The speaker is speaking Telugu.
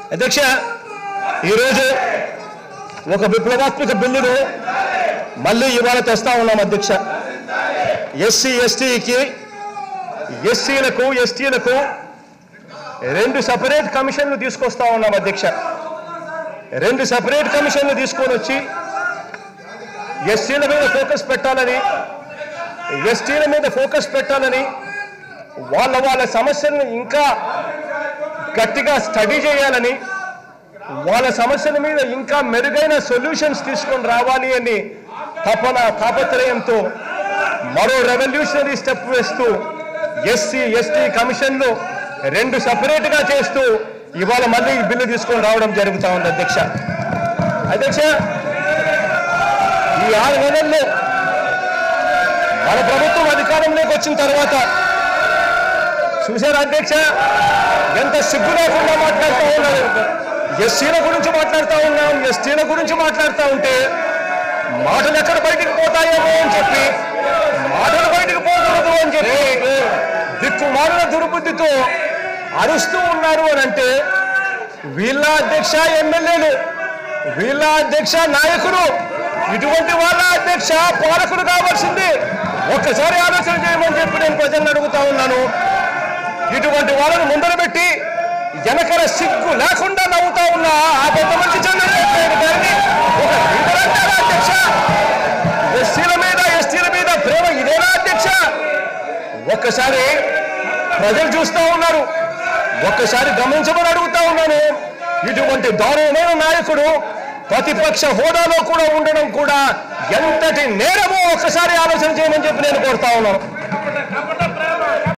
అధ్యక్ష ఈరోజు ఒక విప్లవాత్మక బిల్లును మళ్ళీ ఇవాళ తెస్తా ఉన్నాం అధ్యక్ష ఎస్సీ ఎస్టీకి ఎస్సీలకు ఎస్టీలకు రెండు సపరేట్ కమిషన్లు తీసుకొస్తా ఉన్నాం అధ్యక్ష రెండు సపరేట్ కమిషన్లు తీసుకొని వచ్చి ఎస్సీల మీద ఫోకస్ పెట్టాలని ఎస్టీల మీద ఫోకస్ పెట్టాలని వాళ్ళ వాళ్ళ సమస్యలను ఇంకా గట్టిగా స్టడీ చేయాలని వాళ్ళ సమస్యల మీద ఇంకా మెరుగైన సొల్యూషన్స్ తీసుకొని రావాలి అని తపన తాపత్రయంతో మరో రెవల్యూషనరీ స్టెప్ వేస్తూ ఎస్సీ ఎస్టీ కమిషన్లు రెండు separate గా చేస్తూ ఇవాళ మళ్ళీ ఈ బిల్లు తీసుకొని రావడం జరుగుతా ఉంది అధ్యక్ష అధ్యక్ష ఈ ఆరు నెలల్లో మన ప్రభుత్వం అధికారంలోకి వచ్చిన తర్వాత చూశారు అధ్యక్ష ఎంత సిగ్గు లేకుండా మాట్లాడుతూ ఉన్నారు ఎస్సీల గురించి మాట్లాడుతూ ఉన్నాం ఎస్టీల గురించి మాట్లాడుతూ ఉంటే మాటలు ఎక్కడ బయటికి పోతాయేమో అని చెప్పి మాటలు బయటికి పోకూడదు అని చెప్పి దిక్కుమాలిన దుర్బుద్ధితో అరుస్తూ ఉన్నారు అని అంటే వీళ్ళ అధ్యక్ష ఎమ్మెల్యేలు వీళ్ళ అధ్యక్ష నాయకులు ఇటువంటి వాళ్ళ అధ్యక్ష పాలకులు కావాల్సింది ఒక్కసారి ఆలోచన చేయమని చెప్పి నేను ప్రజలను అడుగుతా ఉన్నాను ఇటువంటి వాళ్ళను ముందర పెట్టి వెనకల సిగ్గు లేకుండా నవ్వుతా ఉన్న ఆ పెద్ద మంచి చంద్రబాబు నాయుడు గారిని ఒక లీడర్ అంటారా అధ్యక్ష ఎస్సీల మీద ఎస్టీల మీద ప్రేమ ఇదేనా అధ్యక్ష ఒక్కసారి ప్రజలు చూస్తా ఉన్నారు ఒక్కసారి గమనించమని అడుగుతా ఉన్నాను ఇటువంటి దారుణమైన నాయకుడు ప్రతిపక్ష హోదాలో కూడా ఉండడం కూడా ఎంతటి నేరమో ఒక్కసారి ఆలోచన చేయమని చెప్పి నేను కోరుతా ఉన్నాను